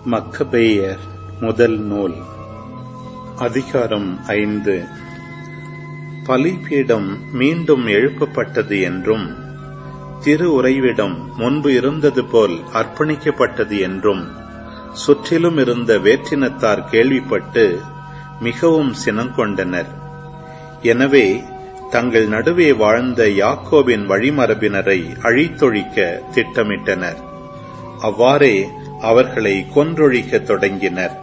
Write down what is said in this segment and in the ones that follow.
மக்கபேயர் முதல் நூல் அதிகாரம் ஐந்து பலிபீடம் மீண்டும் எழுப்பப்பட்டது என்றும் திரு உறைவிடம் முன்பு இருந்தது போல் அர்ப்பணிக்கப்பட்டது என்றும் சுற்றிலும் இருந்த வேற்றினத்தார் கேள்விப்பட்டு மிகவும் சினங்கொண்டனர் எனவே தங்கள் நடுவே வாழ்ந்த யாக்கோபின் வழிமரபினரை அழித்தொழிக்க திட்டமிட்டனர் அவ்வாறே அவர்களை கொன்றொழிக்கத் தொடங்கினர்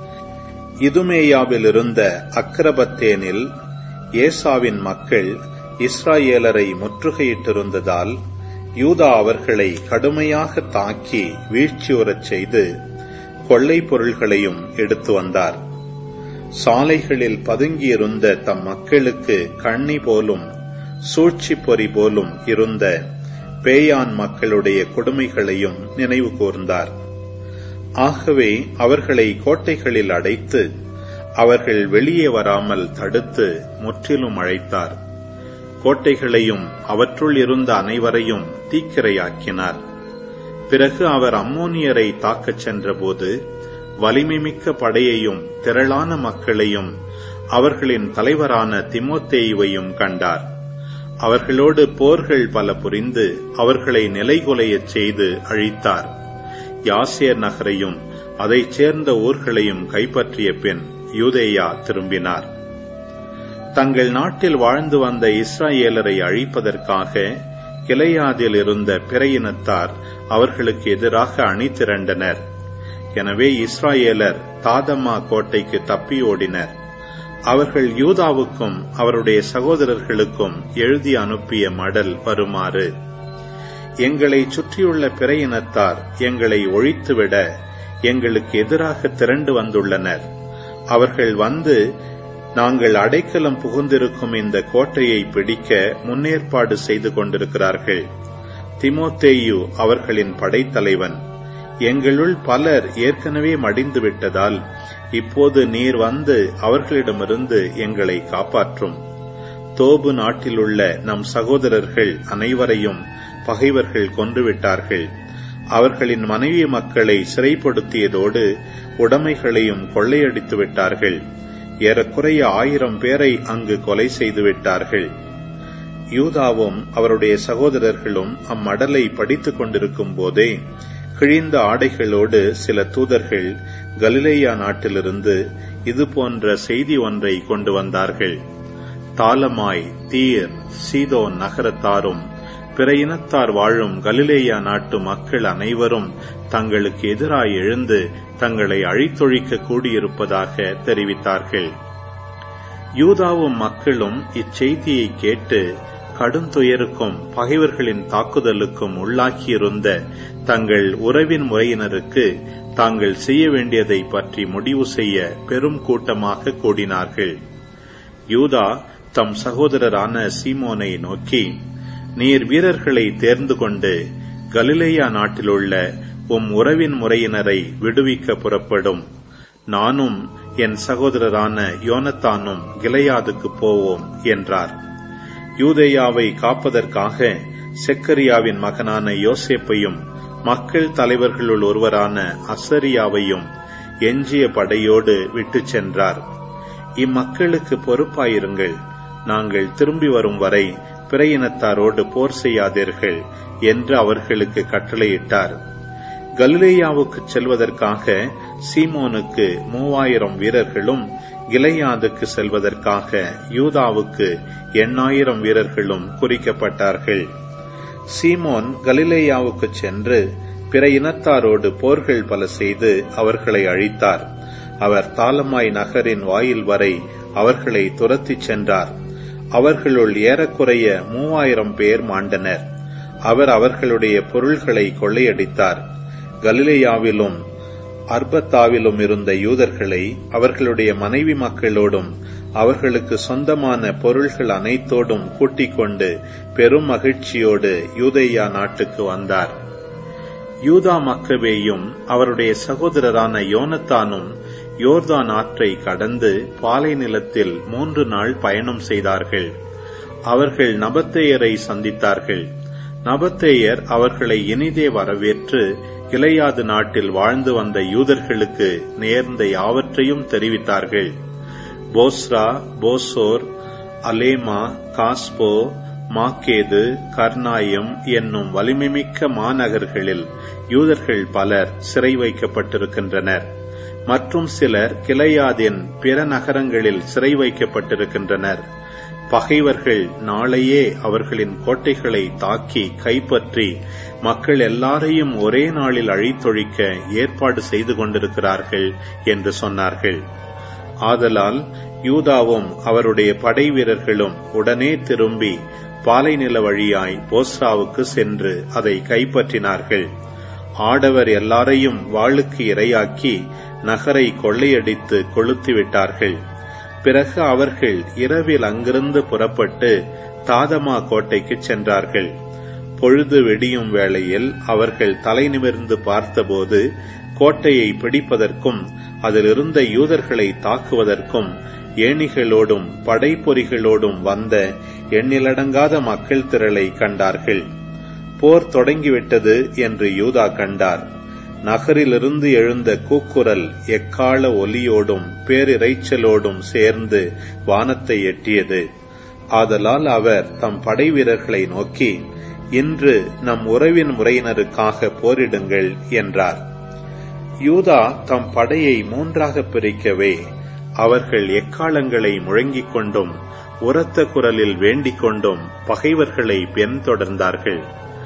இதுமேயாவில் இருந்த அக்ரபத்தேனில் ஏசாவின் மக்கள் இஸ்ராயேலரை முற்றுகையிட்டிருந்ததால் யூதா அவர்களை கடுமையாக தாக்கி வீழ்ச்சியுறச் செய்து கொள்ளை பொருள்களையும் எடுத்து வந்தார் சாலைகளில் பதுங்கியிருந்த தம் மக்களுக்கு கண்ணி போலும் சூழ்ச்சி பொறி போலும் இருந்த பேயான் மக்களுடைய கொடுமைகளையும் நினைவு கூர்ந்தார் ஆகவே அவர்களை கோட்டைகளில் அடைத்து அவர்கள் வெளியே வராமல் தடுத்து முற்றிலும் அழைத்தார் கோட்டைகளையும் அவற்றுள் இருந்த அனைவரையும் தீக்கிரையாக்கினார் பிறகு அவர் அம்மோனியரை தாக்கச் சென்றபோது வலிமைமிக்க படையையும் திரளான மக்களையும் அவர்களின் தலைவரான திமோத்தேயுவையும் கண்டார் அவர்களோடு போர்கள் பல புரிந்து அவர்களை நிலைகுலையச் செய்து அழித்தார் யாசேர் நகரையும் அதைச் சேர்ந்த ஊர்களையும் கைப்பற்றிய பின் யூதேயா திரும்பினார் தங்கள் நாட்டில் வாழ்ந்து வந்த இஸ்ராயேலரை அழிப்பதற்காக கிளையாதில் இருந்த பிற இனத்தார் அவர்களுக்கு எதிராக அணி திரண்டனர் எனவே இஸ்ராயேலர் தாதம்மா கோட்டைக்கு தப்பி ஓடினர் அவர்கள் யூதாவுக்கும் அவருடைய சகோதரர்களுக்கும் எழுதி அனுப்பிய மடல் வருமாறு எங்களை சுற்றியுள்ள பிற இனத்தார் எங்களை ஒழித்துவிட எங்களுக்கு எதிராக திரண்டு வந்துள்ளனர் அவர்கள் வந்து நாங்கள் அடைக்கலம் புகுந்திருக்கும் இந்த கோட்டையை பிடிக்க முன்னேற்பாடு செய்து கொண்டிருக்கிறார்கள் திமோத்தேயு அவர்களின் படைத்தலைவன் எங்களுள் பலர் ஏற்கனவே மடிந்து விட்டதால் இப்போது நீர் வந்து அவர்களிடமிருந்து எங்களை காப்பாற்றும் தோபு நாட்டிலுள்ள நம் சகோதரர்கள் அனைவரையும் பகைவர்கள் கொன்றுவிட்டார்கள் அவர்களின் மனைவி மக்களை சிறைப்படுத்தியதோடு உடைமைகளையும் கொள்ளையடித்து விட்டார்கள் ஏறக்குறைய ஆயிரம் பேரை அங்கு கொலை செய்து விட்டார்கள் யூதாவும் அவருடைய சகோதரர்களும் அம்மடலை படித்துக் கொண்டிருக்கும் போதே கிழிந்த ஆடைகளோடு சில தூதர்கள் கலிலேயா நாட்டிலிருந்து இது போன்ற செய்தி ஒன்றை கொண்டு வந்தார்கள் தாளமாய் தீர் சீதோன் நகரத்தாரும் பிற இனத்தார் வாழும் கலிலேயா நாட்டு மக்கள் அனைவரும் தங்களுக்கு எதிராய் எழுந்து தங்களை அழித்தொழிக்க கூடியிருப்பதாக தெரிவித்தார்கள் யூதாவும் மக்களும் இச்செய்தியை கேட்டு கடுந்துயருக்கும் பகைவர்களின் தாக்குதலுக்கும் உள்ளாக்கியிருந்த தங்கள் உறவின் முறையினருக்கு தாங்கள் செய்ய வேண்டியதை பற்றி முடிவு செய்ய பெரும் கூட்டமாக கூடினார்கள் யூதா தம் சகோதரரான சீமோனை நோக்கி நீர் வீரர்களை தேர்ந்து கொண்டு கலிலேயா நாட்டிலுள்ள உம் உறவின் முறையினரை விடுவிக்க புறப்படும் நானும் என் சகோதரரான யோனத்தானும் கிளையாதுக்கு போவோம் என்றார் யூதேயாவை காப்பதற்காக செக்கரியாவின் மகனான யோசேப்பையும் மக்கள் தலைவர்களுள் ஒருவரான அசரியாவையும் எஞ்சிய படையோடு விட்டுச் சென்றார் இம்மக்களுக்கு பொறுப்பாயிருங்கள் நாங்கள் திரும்பி வரும் வரை பிற இனத்தாரோடு போர் செய்யாதீர்கள் என்று அவர்களுக்கு கட்டளையிட்டார் கலிலேயாவுக்கு செல்வதற்காக சீமோனுக்கு மூவாயிரம் வீரர்களும் கிளையாதுக்கு செல்வதற்காக யூதாவுக்கு எண்ணாயிரம் வீரர்களும் குறிக்கப்பட்டார்கள் சீமோன் கலிலேயாவுக்கு சென்று பிற இனத்தாரோடு போர்கள் பல செய்து அவர்களை அழித்தார் அவர் தாளமாய் நகரின் வாயில் வரை அவர்களை துரத்திச் சென்றார் அவர்களுள் ஏறக்குறைய மூவாயிரம் பேர் மாண்டனர் அவர் அவர்களுடைய பொருள்களை கொள்ளையடித்தார் கலிலேயாவிலும் அர்பத்தாவிலும் இருந்த யூதர்களை அவர்களுடைய மனைவி மக்களோடும் அவர்களுக்கு சொந்தமான பொருள்கள் அனைத்தோடும் கூட்டிக் கொண்டு பெரும் மகிழ்ச்சியோடு யூதேயா நாட்டுக்கு வந்தார் யூதா மக்கவேயும் அவருடைய சகோதரரான யோனத்தானும் யோர்தான் ஆற்றை கடந்து பாலை நிலத்தில் மூன்று நாள் பயணம் செய்தார்கள் அவர்கள் நபத்தேயரை சந்தித்தார்கள் நபத்தேயர் அவர்களை இனிதே வரவேற்று கிளையாது நாட்டில் வாழ்ந்து வந்த யூதர்களுக்கு நேர்ந்த யாவற்றையும் தெரிவித்தார்கள் போஸ்ரா போசோர் அலேமா காஸ்போ மாக்கேது கர்னாயம் என்னும் வலிமைமிக்க மாநகர்களில் யூதர்கள் பலர் சிறை வைக்கப்பட்டிருக்கின்றனர் மற்றும் சிலர் கிளையாதின் பிற நகரங்களில் சிறை வைக்கப்பட்டிருக்கின்றனர் பகைவர்கள் நாளையே அவர்களின் கோட்டைகளை தாக்கி கைப்பற்றி மக்கள் எல்லாரையும் ஒரே நாளில் அழித்தொழிக்க ஏற்பாடு செய்து கொண்டிருக்கிறார்கள் என்று சொன்னார்கள் ஆதலால் யூதாவும் அவருடைய படை வீரர்களும் உடனே திரும்பி பாலைநில வழியாய் போஸ்ராவுக்கு சென்று அதை கைப்பற்றினார்கள் ஆடவர் எல்லாரையும் வாளுக்கு இரையாக்கி நகரை கொள்ளையடித்து கொளுத்திவிட்டார்கள் பிறகு அவர்கள் இரவில் அங்கிருந்து புறப்பட்டு தாதமா கோட்டைக்கு சென்றார்கள் பொழுது வெடியும் வேளையில் அவர்கள் தலை நிமிர்ந்து பார்த்தபோது கோட்டையை பிடிப்பதற்கும் அதிலிருந்த யூதர்களை தாக்குவதற்கும் ஏணிகளோடும் படைப்பொறிகளோடும் வந்த எண்ணிலடங்காத மக்கள் திரளை கண்டார்கள் போர் தொடங்கிவிட்டது என்று யூதா கண்டார் நகரிலிருந்து எழுந்த கூக்குரல் எக்கால ஒலியோடும் பேரிரைச்சலோடும் சேர்ந்து வானத்தை எட்டியது ஆதலால் அவர் தம் படை வீரர்களை நோக்கி இன்று நம் உறவின் முறையினருக்காக போரிடுங்கள் என்றார் யூதா தம் படையை மூன்றாக பிரிக்கவே அவர்கள் எக்காலங்களை முழங்கிக் கொண்டும் உரத்த குரலில் வேண்டிக் கொண்டும் பகைவர்களை பின்தொடர்ந்தார்கள்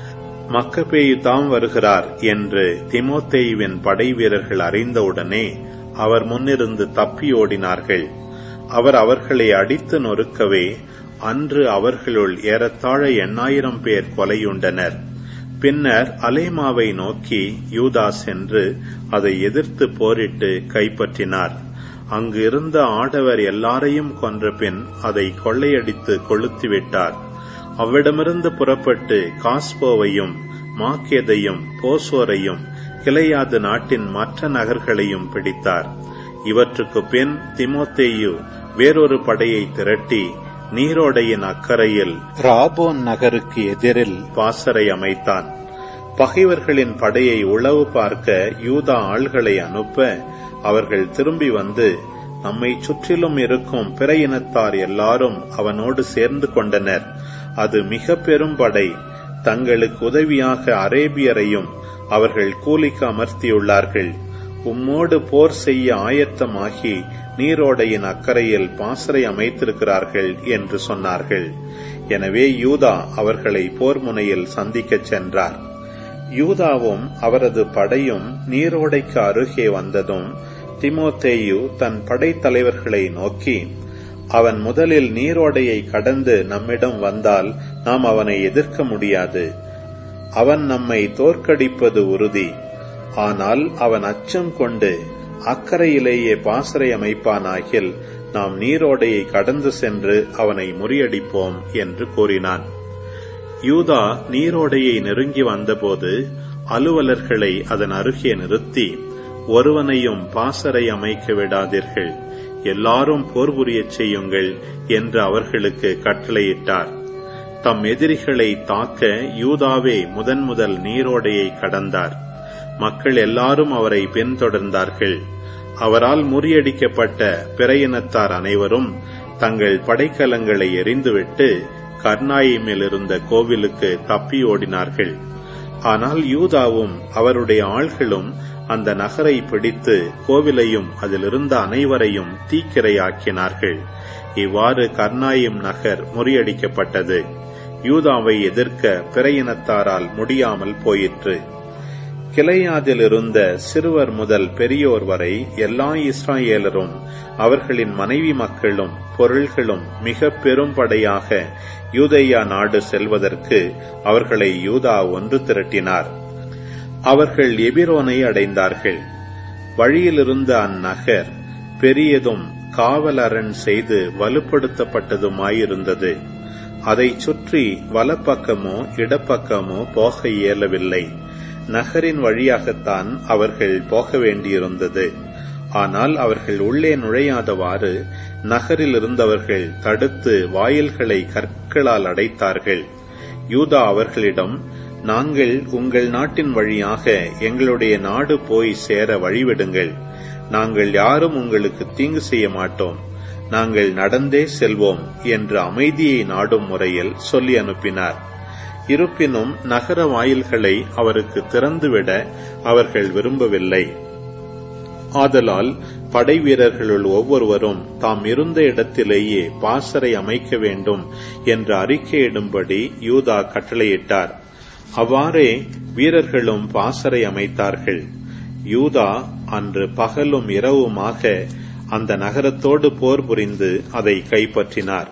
மக்கபேயு தாம் வருகிறார் என்று திமோத்தேயுவின் படை வீரர்கள் அறிந்தவுடனே அவர் முன்னிருந்து தப்பி ஓடினார்கள் அவர் அவர்களை அடித்து நொறுக்கவே அன்று அவர்களுள் ஏறத்தாழ எண்ணாயிரம் பேர் கொலையுண்டனர் பின்னர் அலேமாவை நோக்கி யூதா சென்று அதை எதிர்த்து போரிட்டு கைப்பற்றினார் அங்கு இருந்த ஆடவர் எல்லாரையும் கொன்ற பின் அதை கொள்ளையடித்து கொளுத்திவிட்டார் அவ்விடமிருந்து புறப்பட்டு காஸ்போவையும் மாக்கேதையும் போசோரையும் கிளையாது நாட்டின் மற்ற நகர்களையும் பிடித்தார் இவற்றுக்கு பின் திமோத்தேயு வேறொரு படையை திரட்டி நீரோடையின் அக்கறையில் ராபோன் நகருக்கு எதிரில் பாசறை அமைத்தான் பகைவர்களின் படையை உளவு பார்க்க யூதா ஆள்களை அனுப்ப அவர்கள் திரும்பி வந்து நம்மை சுற்றிலும் இருக்கும் பிற இனத்தார் எல்லாரும் அவனோடு சேர்ந்து கொண்டனர் அது மிக பெரும் படை தங்களுக்கு உதவியாக அரேபியரையும் அவர்கள் கூலிக்கு அமர்த்தியுள்ளார்கள் உம்மோடு போர் செய்ய ஆயத்தமாகி நீரோடையின் அக்கறையில் பாசறை அமைத்திருக்கிறார்கள் என்று சொன்னார்கள் எனவே யூதா அவர்களை போர் முனையில் சந்திக்கச் சென்றார் யூதாவும் அவரது படையும் நீரோடைக்கு அருகே வந்ததும் திமோத்தேயு தன் படைத்தலைவர்களை நோக்கி அவன் முதலில் நீரோடையை கடந்து நம்மிடம் வந்தால் நாம் அவனை எதிர்க்க முடியாது அவன் நம்மை தோற்கடிப்பது உறுதி ஆனால் அவன் அச்சம் கொண்டு அக்கறையிலேயே பாசறை அமைப்பானாகில் நாம் நீரோடையை கடந்து சென்று அவனை முறியடிப்போம் என்று கூறினான் யூதா நீரோடையை நெருங்கி வந்தபோது அலுவலர்களை அதன் அருகே நிறுத்தி ஒருவனையும் பாசறை அமைக்க விடாதீர்கள் எல்லாரும் போர் புரியச் செய்யுங்கள் என்று அவர்களுக்கு கட்டளையிட்டார் தம் எதிரிகளை தாக்க யூதாவே முதன் முதல் நீரோடையை கடந்தார் மக்கள் எல்லாரும் அவரை பின்தொடர்ந்தார்கள் அவரால் முறியடிக்கப்பட்ட பிற இனத்தார் அனைவரும் தங்கள் படைக்கலங்களை எரிந்துவிட்டு கர்நாயிமில் இருந்த கோவிலுக்கு தப்பி ஓடினார்கள் ஆனால் யூதாவும் அவருடைய ஆள்களும் அந்த நகரை பிடித்து கோவிலையும் அதிலிருந்த அனைவரையும் தீக்கிரையாக்கினார்கள் இவ்வாறு கர்நாயிம் நகர் முறியடிக்கப்பட்டது யூதாவை எதிர்க்க பிற இனத்தாரால் முடியாமல் போயிற்று கிளையாதில் இருந்த சிறுவர் முதல் பெரியோர் வரை எல்லா இஸ்ராயேலரும் அவர்களின் மனைவி மக்களும் பொருள்களும் மிக பெரும் படையாக யூதேயா நாடு செல்வதற்கு அவர்களை யூதா ஒன்று திரட்டினார் அவர்கள் எபிரோனை அடைந்தார்கள் வழியிலிருந்த அந்நகர் பெரியதும் காவலரண் செய்து வலுப்படுத்தப்பட்டதுமாயிருந்தது அதைச் சுற்றி வலப்பக்கமோ இடப்பக்கமோ போக இயலவில்லை நகரின் வழியாகத்தான் அவர்கள் போக வேண்டியிருந்தது ஆனால் அவர்கள் உள்ளே நுழையாதவாறு நகரில் இருந்தவர்கள் தடுத்து வாயில்களை கற்களால் அடைத்தார்கள் யூதா அவர்களிடம் நாங்கள் உங்கள் நாட்டின் வழியாக எங்களுடைய நாடு போய் சேர வழிவிடுங்கள் நாங்கள் யாரும் உங்களுக்கு தீங்கு செய்ய மாட்டோம் நாங்கள் நடந்தே செல்வோம் என்று அமைதியை நாடும் முறையில் சொல்லி அனுப்பினார் இருப்பினும் நகர வாயில்களை அவருக்கு திறந்துவிட அவர்கள் விரும்பவில்லை ஆதலால் படை வீரர்களுள் ஒவ்வொருவரும் தாம் இருந்த இடத்திலேயே பாசறை அமைக்க வேண்டும் என்று அறிக்கையிடும்படி யூதா கட்டளையிட்டார் அவ்வாறே வீரர்களும் பாசறை அமைத்தார்கள் யூதா அன்று பகலும் இரவுமாக அந்த நகரத்தோடு போர் புரிந்து அதை கைப்பற்றினார்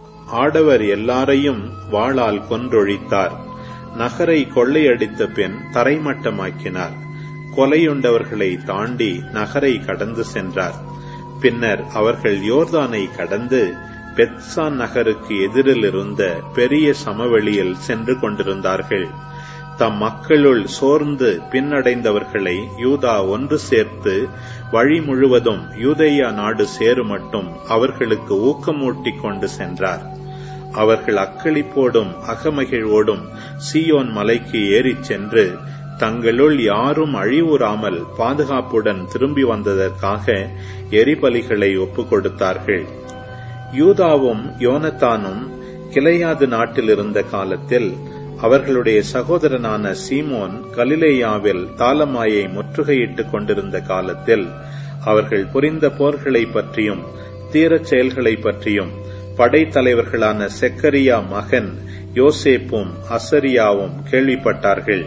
ஆடவர் எல்லாரையும் வாளால் கொன்றொழித்தார் நகரை கொள்ளையடித்த பின் தரைமட்டமாக்கினார் கொலையுண்டவர்களை தாண்டி நகரை கடந்து சென்றார் பின்னர் அவர்கள் யோர்தானை கடந்து பெத்சான் நகருக்கு எதிரில் இருந்த பெரிய சமவெளியில் சென்று கொண்டிருந்தார்கள் தம் மக்களுள் சோர்ந்து பின்னடைந்தவர்களை யூதா ஒன்று சேர்த்து வழி முழுவதும் யூதேயா நாடு சேருமட்டும் அவர்களுக்கு ஊக்கமூட்டிக் கொண்டு சென்றார் அவர்கள் அக்களிப்போடும் அகமகிழ்வோடும் சீயோன் மலைக்கு ஏறிச் சென்று தங்களுள் யாரும் அழிவுறாமல் பாதுகாப்புடன் திரும்பி வந்ததற்காக எரிபலிகளை ஒப்புக் கொடுத்தார்கள் யூதாவும் யோனத்தானும் கிளையாது நாட்டில் இருந்த காலத்தில் அவர்களுடைய சகோதரனான சீமோன் கலிலேயாவில் தாலமாயை முற்றுகையிட்டுக் கொண்டிருந்த காலத்தில் அவர்கள் புரிந்த போர்களை பற்றியும் தீரச் செயல்களை பற்றியும் படைத்தலைவர்களான செக்கரியா மகன் யோசேப்பும் அசரியாவும் கேள்விப்பட்டார்கள்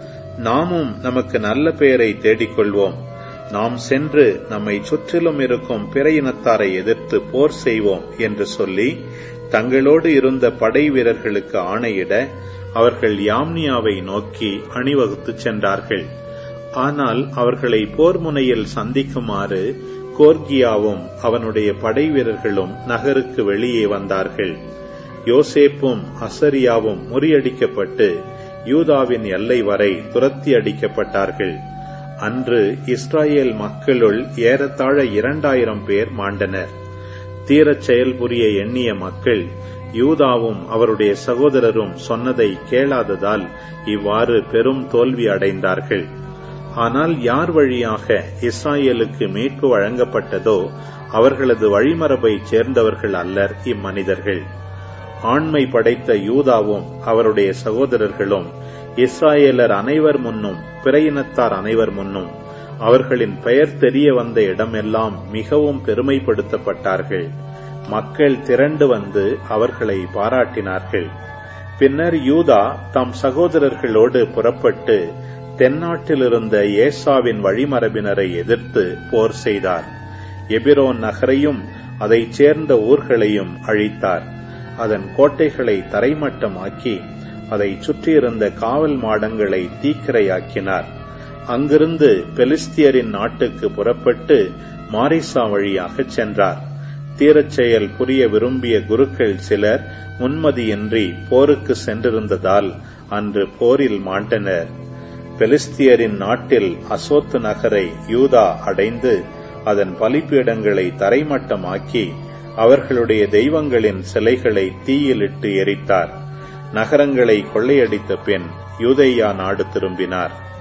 நாமும் நமக்கு நல்ல பெயரை தேடிக்கொள்வோம் நாம் சென்று நம்மை சுற்றிலும் இருக்கும் பிற இனத்தாரை எதிர்த்து போர் செய்வோம் என்று சொல்லி தங்களோடு இருந்த படை வீரர்களுக்கு ஆணையிட அவர்கள் யாம்னியாவை நோக்கி அணிவகுத்துச் சென்றார்கள் ஆனால் அவர்களை போர் முனையில் சந்திக்குமாறு கோர்கியாவும் அவனுடைய படை வீரர்களும் நகருக்கு வெளியே வந்தார்கள் யோசேப்பும் அசரியாவும் முறியடிக்கப்பட்டு யூதாவின் எல்லை வரை துரத்தி அடிக்கப்பட்டார்கள் அன்று இஸ்ராயேல் மக்களுள் ஏறத்தாழ இரண்டாயிரம் பேர் மாண்டனர் தீரச் செயல் புரிய எண்ணிய மக்கள் யூதாவும் அவருடைய சகோதரரும் சொன்னதை கேளாததால் இவ்வாறு பெரும் தோல்வி அடைந்தார்கள் ஆனால் யார் வழியாக இஸ்ராயேலுக்கு மீட்பு வழங்கப்பட்டதோ அவர்களது வழிமரபைச் சேர்ந்தவர்கள் அல்லர் இம்மனிதர்கள் ஆண்மை படைத்த யூதாவும் அவருடைய சகோதரர்களும் இஸ்ராயேலர் அனைவர் முன்னும் பிற இனத்தார் அனைவர் முன்னும் அவர்களின் பெயர் தெரிய வந்த இடமெல்லாம் மிகவும் பெருமைப்படுத்தப்பட்டார்கள் மக்கள் திரண்டு வந்து அவர்களை பாராட்டினார்கள் பின்னர் யூதா தம் சகோதரர்களோடு புறப்பட்டு தென்னாட்டிலிருந்த ஏசாவின் வழிமரபினரை எதிர்த்து போர் செய்தார் எபிரோன் நகரையும் அதைச் சேர்ந்த ஊர்களையும் அழித்தார் அதன் கோட்டைகளை தரைமட்டமாக்கி அதை சுற்றியிருந்த காவல் மாடங்களை தீக்கிரையாக்கினார் அங்கிருந்து பெலிஸ்தியரின் நாட்டுக்கு புறப்பட்டு மாரிசா வழியாகச் சென்றார் தீரச் செயல் புரிய விரும்பிய குருக்கள் சிலர் முன்மதியின்றி போருக்கு சென்றிருந்ததால் அன்று போரில் மாண்டனர் பெலிஸ்தியரின் நாட்டில் அசோத்து நகரை யூதா அடைந்து அதன் பலிப்பீடங்களை தரைமட்டமாக்கி அவர்களுடைய தெய்வங்களின் சிலைகளை தீயிலிட்டு எரித்தார் நகரங்களை கொள்ளையடித்த பின் யூதேயா நாடு திரும்பினார்